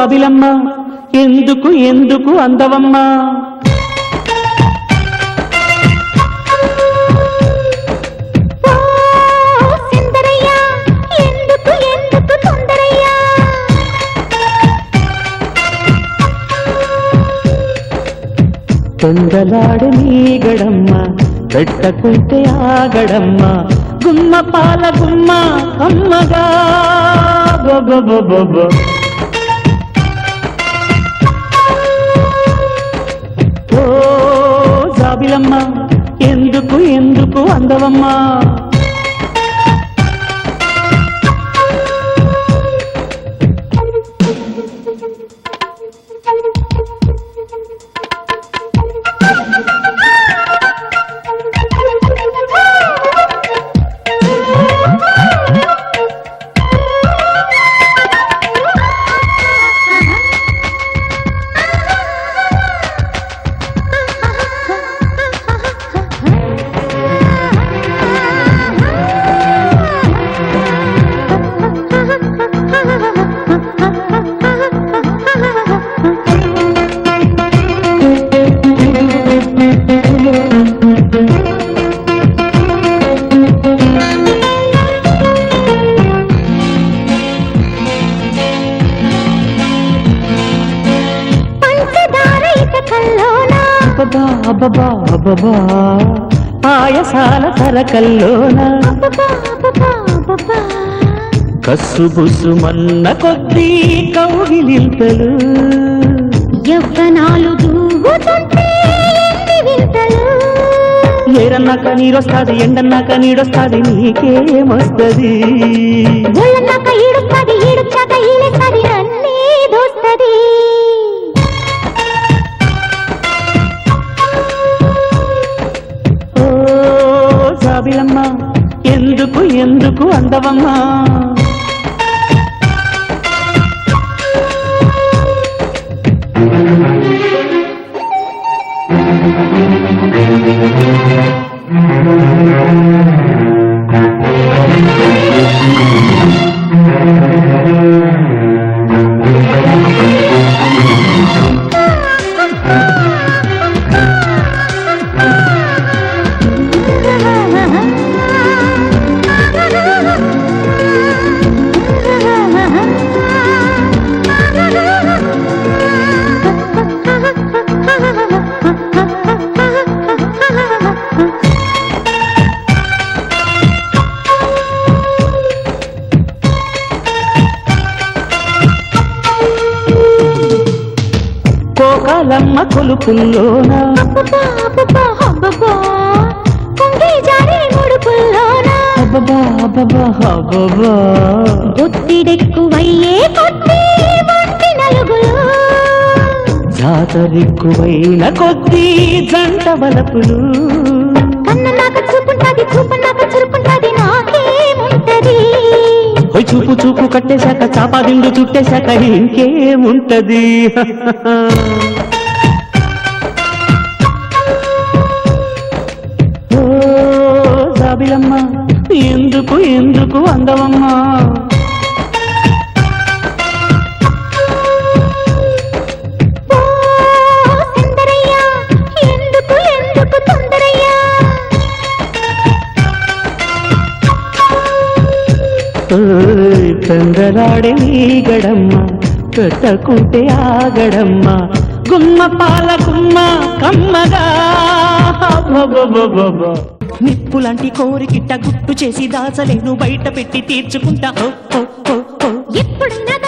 జాబిలమ్మ ఎందుకు ఎందుకు అందవమ్మా ఓ సుందరయ్య ఎందుకు ఎందుకు తొందరయ్యా తొందలాడు నీగడమ్మ పెట్టకుంటే ఆగడమ్మ గుమ్మ పాల గుమ్మ అమ్మగా బొబొబొబొబొ. ఓ జాబిలమ్మ ఎందుకు ఎందుకు అందవమ్మా పంచదార ఇతకల్లోనా అబ్బబా అబ్బబా అబ్బబా పాయసాల తరకల్లోన అబ్బబ్బా, అబ్బబ్బా, అబ్బబ్బా. కస్సు మన్న కొద్దీ కౌగిలింతలు యవ్వనాలు దూగుతుంటే ఎన్ని వింతలు ఏరన్నాక నీరొస్తాది ఎండన్నాక నీడొస్తాది నీకేమొస్తది ఒళ్ళన్నాక ఈడుస్తాది ఈడుచ్చాక ఈలేస్తాది అన్నీ దోస్తది ఓ జాబిలమ్మ ఎందుకు ఎందుకు అందవమ్మా కోకాలమ్మ కొలుపుల్లోన అబ్బబ్బా, అబ్బబ్బా, అబ్బబ్బా. కుంగి జారి ముడుపుల్లోన అబ్బబా అబ్బబా అబ్బబా ఒత్తిడెక్కువయ్యే కొద్దీ మంటి నలుగులు జాతరెక్కువైన కొద్దీ జంట వలపులు కన్న నాకు చూపుంటాది చూపు నాకు చురుకుంటాది నాకేముంటది ఓయ్ చూపు చూపు కట్టేశాక చాపాదిండు చుట్టేశాక ఇంకేముంటది ఓ జాబిలమ్మ ఎందుకు ఎందుకు అందవమ్మా ఓ సుందరయ్య ఎందుకు ఎందుకు తొందరయ్యా ఓయ్ తొందరాడే నీగడమ్మ పెట్టకుంటే ఆగడమ్మ గుమ్మ పాల గుమ్మ కమ్మగా అబ్బబ్బబ్బబ్బబ్బ. నిప్పులాంటి కోరికిట్ట గుట్టు చేసి దాచలేను బయట పెట్టి తీర్చుకుంటా ఓ, ఓ, ఓ, ఓ. ఎప్పుడైనా